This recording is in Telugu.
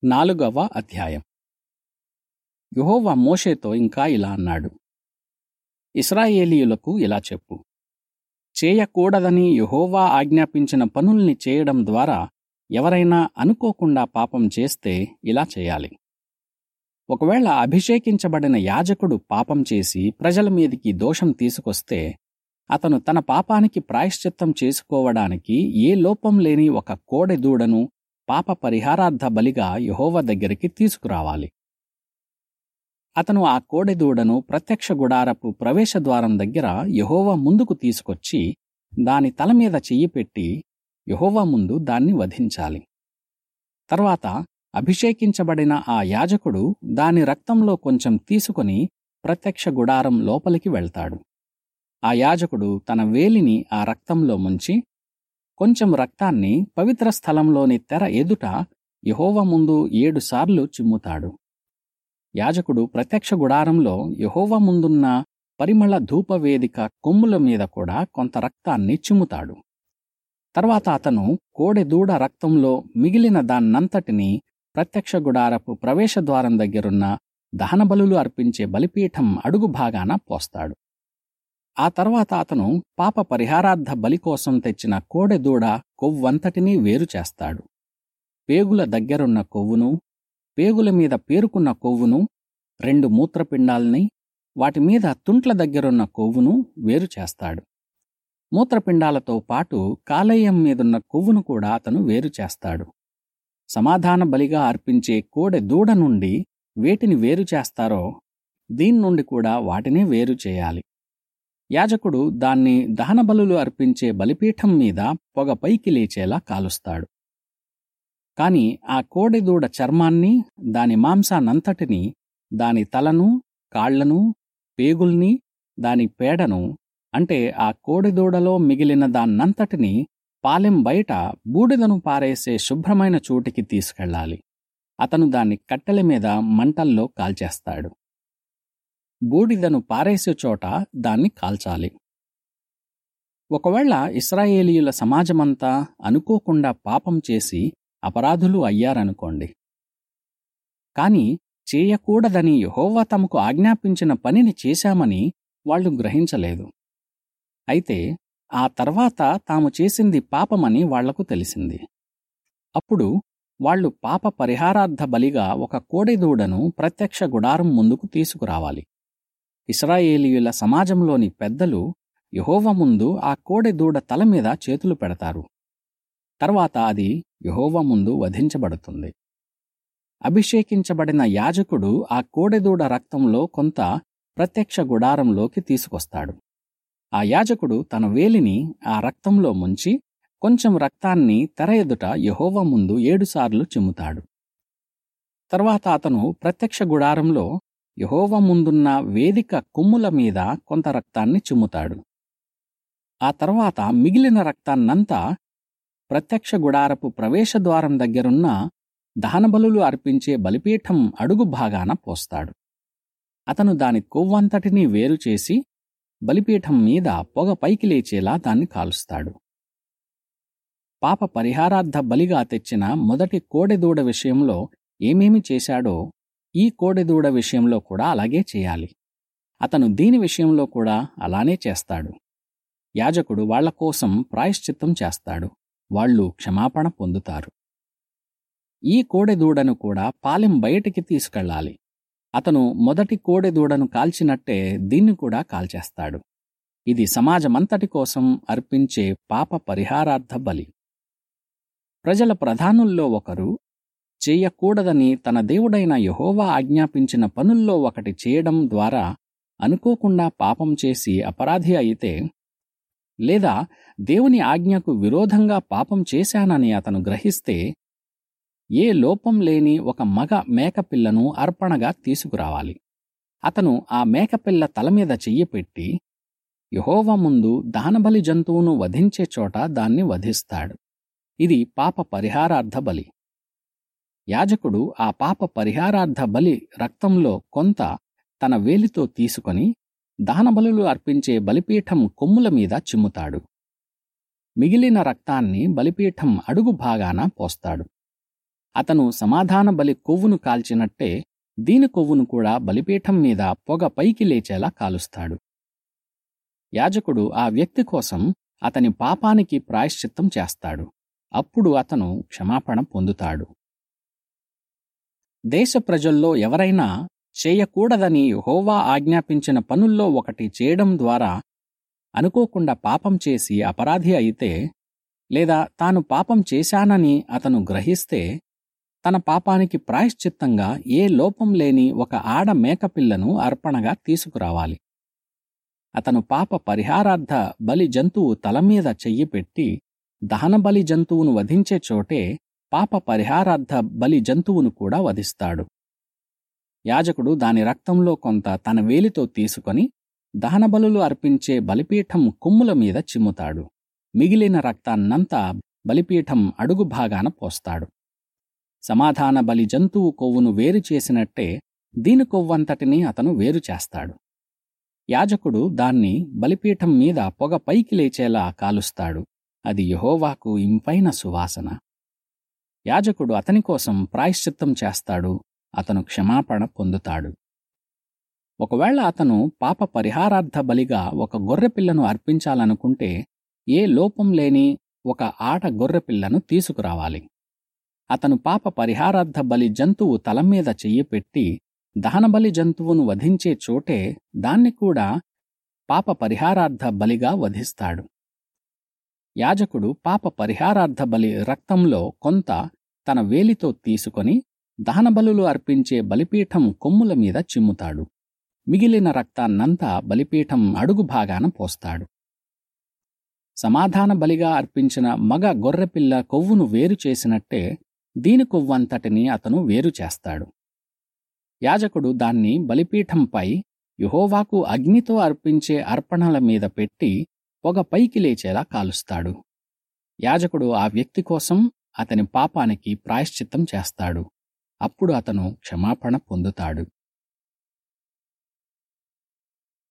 నాలుగవ అధ్యాయం యెహోవా మోషేతో ఇంకా ఇలా అన్నాడు ఇస్రాయేలీయులకు ఇలా చెప్పు చేయకూడదని యెహోవా ఆజ్ఞాపించిన పనుల్ని చేయడం ద్వారా ఎవరైనా అనుకోకుండా పాపం చేస్తే ఇలా చేయాలి ఒకవేళ అభిషేకించబడిన యాజకుడు పాపం చేసి ప్రజల మీదికి దోషం తీసుకొస్తే అతను తన పాపానికి ప్రాయశ్చిత్తం చేసుకోవడానికి ఏ లోపం లేని ఒక కోడె దూడను పాప పరిహారార్థ బలిగా యెహోవా దగ్గరికి తీసుకురావాలి అతను ఆ కోడె దూడను ప్రత్యక్ష గుడారపు ప్రవేశద్వారం దగ్గర యెహోవా ముందుకు తీసుకొచ్చి దాని తల మీద చెయ్యి పెట్టి యెహోవా ముందు దాన్ని వధించాలి తర్వాత అభిషేకించబడిన ఆ యాజకుడు దాని రక్తంలో కొంచెం తీసుకొని ప్రత్యక్ష గుడారం లోపలికి వెళ్తాడు ఆ యాజకుడు తన వేలిని ఆ రక్తంలో ముంచి కొంచెం రక్తాన్ని పవిత్ర స్థలంలోని తెర ఎదుట యెహోవా ముందు ఏడుసార్లు చిమ్ముతాడు యాజకుడు ప్రత్యక్ష గుడారంలో యెహోవా ముందున్న పరిమళ ధూపవేదిక కొమ్ముల మీద కూడా కొంత రక్తాన్ని చిమ్ముతాడు తర్వాత అతను కోడె దూడ రక్తంలో మిగిలిన దాన్నంతటినీ ప్రత్యక్ష గుడారపు ప్రవేశద్వారం దగ్గరున్న దహనబలులు అర్పించే బలిపీఠం అడుగు భాగాన పోస్తాడు ఆ తర్వాత అతను పాప పరిహారార్థ బలి కోసం తెచ్చిన కోడె దూడ కొవ్వంతటినీ వేరు చేస్తాడు పేగుల దగ్గరున్న కొవ్వును పేగుల మీద పేరుకున్న కొవ్వును రెండు మూత్రపిండాల్ని వాటి మీద తుంట్ల దగ్గరున్న కొవ్వును వేరు చేస్తాడు మూత్రపిండాలతో పాటు కాలేయం మీదున్న కొవ్వును కూడా అతను వేరు చేస్తాడు సమాధాన బలిగా అర్పించే కోడె దూడ నుండి వేటిని వేరు చేస్తారో దీని నుండి కూడా వాటినే వేరు చేయాలి యాజకుడు దాన్ని దహనబలులు అర్పించే బలిపీఠం మీద పొగ పైకి లేచేలా కాలుస్తాడు కాని ఆ కోడెదూడ చర్మాన్ని దాని మాంసానంతటిని దాని తలను కాళ్లను పేగుల్ని దాని పేడను అంటే ఆ కోడెదూడలో మిగిలిన దాన్నంతటిని పాలెం బయట బూడిదను పారేసే శుభ్రమైన చోటికి తీసుకెళ్ళాలి అతను దాన్ని కట్టెల మీద మంటల్లో కాల్చేస్తాడు బూడిదను పారేసే చోట దాన్ని కాల్చాలి ఒకవేళ ఇస్రాయేలీయుల సమాజమంతా అనుకోకుండా పాపం చేసి అపరాధులు అయ్యారనుకోండి కాని చేయకూడదని యెహోవా తమకు ఆజ్ఞాపించిన పనిని చేశామని వాళ్ళు గ్రహించలేదు అయితే ఆ తర్వాత తాము చేసింది పాపమని వాళ్లకు తెలిసింది అప్పుడు వాళ్ళు పాప పరిహారార్థ బలిగా ఒక కోడెదూడను ప్రత్యక్ష గుడారం ముందుకు తీసుకురావాలి ఇస్రాయేలీయుల సమాజంలోని పెద్దలు యెహోవా ముందు ఆ కోడెదూడ తల మీద చేతులు పెడతారు తర్వాత అది యెహోవా ముందు వధించబడుతుంది అభిషేకించబడిన యాజకుడు ఆ కోడెదూడ రక్తంలో కొంత ప్రత్యక్ష గుడారంలోకి తీసుకొస్తాడు ఆ యాజకుడు తన వేలిని ఆ రక్తంలో ముంచి కొంచెం రక్తాన్ని తెర ఎదుట యెహోవా ముందు ఏడుసార్లు చిమ్ముతాడు తర్వాత అతను ప్రత్యక్ష గుడారంలో యెహోవా ముందున్న వేదిక కొమ్ముల మీద కొంత రక్తాన్ని చిమ్ముతాడు ఆ తర్వాత మిగిలిన రక్తాన్నంతా ప్రత్యక్ష గుడారపు ప్రవేశద్వారం దగ్గరున్న దహనబలులు అర్పించే బలిపీఠం అడుగు భాగాన పోస్తాడు అతను దాని కొవ్వంతటినీ వేరు చేసి బలిపీఠం మీద పొగ పైకి లేచేలా దాన్ని కాలుస్తాడు పాప పరిహారార్థ బలిగా తెచ్చిన మొదటి కోడెదూడ విషయంలో ఏమేమి చేశాడో ఈ కోడెదూడ విషయంలో కూడా అలాగే చేయాలి అతను దీని విషయంలో కూడా అలానే చేస్తాడు యాజకుడు వాళ్ల కోసం ప్రాయశ్చిత్తం చేస్తాడు వాళ్ళు క్షమాపణ పొందుతారు ఈ కోడెదూడను కూడా పాలెం బయటికి తీసుకెళ్ళాలి అతను మొదటి కోడెదూడను కాల్చినట్టే దీన్ని కూడా కాల్చేస్తాడు ఇది సమాజమంతటి కోసం అర్పించే పాప పరిహారార్థ బలి ప్రజల ప్రధానుల్లో ఒకరు చేయకూడదని తన దేవుడైన యెహోవా ఆజ్ఞాపించిన పనుల్లో ఒకటి చేయడం ద్వారా అనుకోకుండా పాపం చేసి అపరాధి అయితే లేదా దేవుని ఆజ్ఞకు విరోధంగా పాపం చేశానని అతను గ్రహిస్తే ఏ లోపం లేని ఒక మగ మేకపిల్లను అర్పణగా తీసుకురావాలి అతను ఆ మేకపిల్ల తల మీద చెయ్యి పెట్టి యహోవ ముందు దానబలి జంతువును వధించే చోట దాన్ని వధిస్తాడు ఇది పాప పరిహారార్థ బలి యాజకుడు ఆ పాప పరిహారార్థ బలి రక్తంలో కొంత తన వేలితో తీసుకొని దహనబలులు అర్పించే బలిపీఠం కొమ్ముల మీద చిమ్ముతాడు మిగిలిన రక్తాన్ని బలిపీఠం అడుగు భాగాన పోస్తాడు అతను సమాధాన బలి కొవ్వును కాల్చినట్టే దీని కొవ్వును కూడా బలిపీఠం మీద పొగ పైకి లేచేలా కాలుస్తాడు యాజకుడు ఆ వ్యక్తి కోసం అతని పాపానికి ప్రాయశ్చిత్తం చేస్తాడు అప్పుడు అతను క్షమాపణ పొందుతాడు దేశ ప్రజల్లో ఎవరైనా చేయకూడదని హోవా ఆజ్ఞాపించిన పనుల్లో ఒకటి చేయడం ద్వారా అనుకోకుండా పాపం చేసి అపరాధి అయితే లేదా తాను పాపం చేశానని అతను గ్రహిస్తే తన పాపానికి ప్రాయశ్చిత్తంగా ఏ లోపం లేని ఒక ఆడ మేకపిల్లను అర్పణగా తీసుకురావాలి అతను పాప పరిహారార్థ బలి జంతువు తల మీద చెయ్యి పెట్టి దహనబలి జంతువును వధించే చోటే పాప పరిహారార్థ బలి జంతువును కూడా వధిస్తాడు యాజకుడు దాని రక్తంలో కొంత తన వేలితో తీసుకొని దహనబలులు అర్పించే బలిపీఠం కొమ్ముల మీద చిమ్ముతాడు మిగిలిన రక్తాన్నంతా బలిపీఠం అడుగు భాగాన పోస్తాడు సమాధాన బలి జంతువు కొవ్వును వేరు చేసినట్టే దీని కొవ్వంతటిని అతను వేరు చేస్తాడు యాజకుడు దాన్ని బలిపీఠం మీద పొగ పైకి లేచేలా కాలుస్తాడు అది యహోవాకు ఇంపైన సువాసన యాజకుడు అతని కోసం ప్రాయశ్చిత్తం చేస్తాడు అతను క్షమాపణ పొందుతాడు ఒకవేళ అతను పాప పరిహారార్థ బలిగా ఒక గొర్రెపిల్లను అర్పించాలనుకుంటే ఏ లోపం లేని ఒక ఆట గొర్రెపిల్లను తీసుకురావాలి అతను పాప పరిహారార్థ బలి జంతువు తల మీద చెయ్యి పెట్టి దహనబలి జంతువును వధించే చోటే దాన్ని కూడా పాప పరిహారార్థ బలిగా వధిస్తాడు యాజకుడు పాప పరిహారార్థ బలి రక్తంలో కొంత తన వేలితో తీసుకొని దహనబలులు అర్పించే బలిపీఠం కొమ్ముల మీద చిమ్ముతాడు మిగిలిన రక్తాన్నంతా బలిపీఠం అడుగు భాగాన పోస్తాడు సమాధాన బలిగా అర్పించిన మగ గొర్రెపిల్ల కొవ్వును వేరు చేసినట్టే దీని కొవ్వంతటిని అతను వేరు చేస్తాడు యాజకుడు దాన్ని బలిపీఠంపై యుహోవాకు అగ్నితో అర్పించే అర్పణల మీద పెట్టి పొగ పైకి లేచేలా కాలుస్తాడు యాజకుడు ఆ వ్యక్తి కోసం అతని పాపానికి ప్రాయశ్చిత్తం చేస్తాడు అప్పుడు అతను క్షమాపణ పొందుతాడు